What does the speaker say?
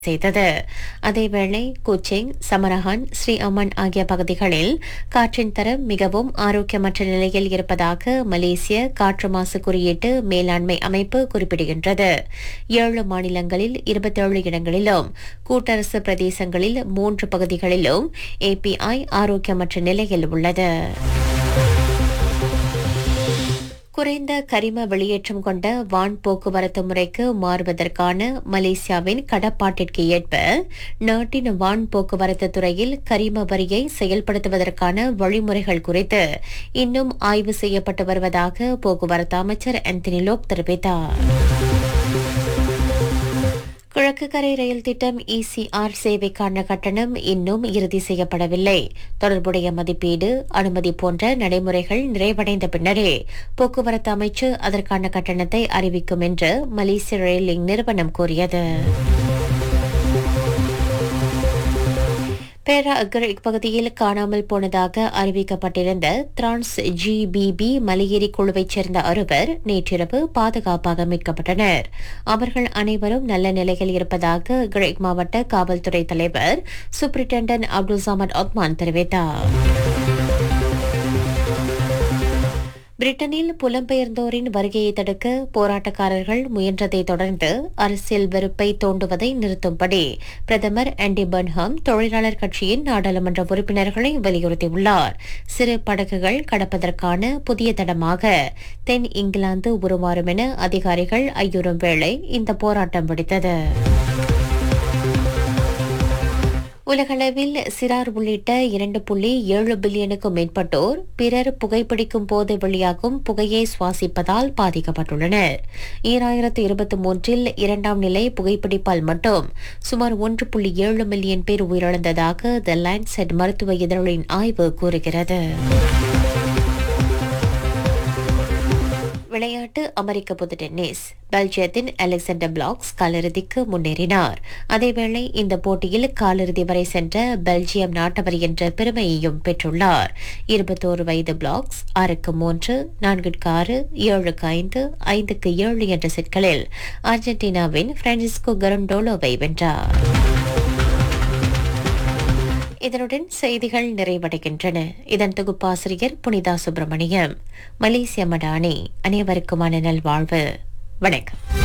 செய்தது அதேவேளை குச்சிங் சமரஹான் ஸ்ரீ அம்மன் ஆகிய பகுதிகளில் காற்றின் தரம் மிகவும் ஆரோக்கியமற்ற நிலையில் இருப்பதாக மலேசிய காற்று மாசு குறியீட்டு மேலாண்மை அமைப்பு குறிப்பிடுகின்றது ஏழு மாநிலங்களில் இருபத்தேழு இடங்களிலும் கூட்டரசு பிரதேசங்களில் மூன்று பகுதிகளிலும் ஏபிஐ ஆரோக்கியமற்ற நிலையில் உள்ளது குறைந்த கரிம வெளியேற்றம் கொண்ட வான் போக்குவரத்து முறைக்கு மாறுவதற்கான மலேசியாவின் கடப்பாட்டிற்கு ஏற்ப நாட்டின் வான் போக்குவரத்து துறையில் கரிம வரியை செயல்படுத்துவதற்கான வழிமுறைகள் குறித்து இன்னும் ஆய்வு செய்யப்பட்டு வருவதாக போக்குவரத்து அமைச்சர் ஆந்தனி லோக் தெரிவித்தார் கிழக்கு கரை ரயில் திட்டம் இசிஆர் சேவைக்கான கட்டணம் இன்னும் இறுதி செய்யப்படவில்லை தொடர்புடைய மதிப்பீடு அனுமதி போன்ற நடைமுறைகள் நிறைவடைந்த பின்னரே போக்குவரத்து அமைச்சு அதற்கான கட்டணத்தை அறிவிக்கும் என்று மலேசிய ரயிலிங் நிறுவனம் கூறியது பேரா அக்ரிக் பகுதியில் காணாமல் போனதாக அறிவிக்கப்பட்டிருந்த திரான்ஸ் ஜிபிபி மலையேறி குழுவைச் சேர்ந்த அறுவர் நேற்றிரவு பாதுகாப்பாக மீட்கப்பட்டனர் அவர்கள் அனைவரும் நல்ல நிலையில் இருப்பதாக கிரேக் மாவட்ட காவல்துறை தலைவர் சூப்பரிண்டென்டன்ட் அப்துல் சமத் ஒத்மான் தெரிவித்தார் பிரிட்டனில் புலம்பெயர்ந்தோரின் வருகையை தடுக்க போராட்டக்காரர்கள் முயன்றதை தொடர்ந்து அரசியல் வெறுப்பை தோண்டுவதை நிறுத்தும்படி பிரதமர் ஆண்டி பர்ன்ஹாம் தொழிலாளர் கட்சியின் நாடாளுமன்ற உறுப்பினர்களை வலியுறுத்தியுள்ளார் சிறு படகுகள் கடப்பதற்கான புதிய தடமாக தென் இங்கிலாந்து உருமாறும் என அதிகாரிகள் ஐயுறும் வேளை இந்த போராட்டம் வெடித்தது உலகளவில் சிறார் உள்ளிட்ட இரண்டு புள்ளி ஏழு பில்லியனுக்கும் மேற்பட்டோர் பிறர் புகைப்பிடிக்கும் போது வெளியாகும் புகையை சுவாசிப்பதால் பாதிக்கப்பட்டுள்ளனர் ஈராயிரத்து இருபத்தி மூன்றில் இரண்டாம் நிலை புகைப்பிடிப்பால் மட்டும் சுமார் ஒன்று புள்ளி ஏழு மில்லியன் பேர் உயிரிழந்ததாக த லேண்ட்செட் மருத்துவ இதழின் ஆய்வு கூறுகிறது விளையாட்டு அமெரிக்க பொது டென்னிஸ் பெல்ஜியத்தின் அலெக்சாண்டர் பிளாக்ஸ் காலிறுதிக்கு முன்னேறினார் அதேவேளை இந்த போட்டியில் காலிறுதி வரை சென்ற பெல்ஜியம் நாட்டவர் என்ற பெருமையையும் பெற்றுள்ளார் இருபத்தோரு வயது பிளாக்ஸ் ஆறுக்கு மூன்று நான்குக்கு ஆறு ஏழுக்கு ஐந்து ஐந்துக்கு ஏழு என்ற செட்களில் அர்ஜென்டினாவின் பிரான்சிஸ்கோ கரண்டோலோவை வென்றார் இதனுடன் செய்திகள் நிறைவடைகின்றன இதன் தொகுப்பாசிரியர் புனிதா சுப்பிரமணியம் மலேசிய மடானி அனைவருக்குமான நல்வாழ்வு வணக்கம்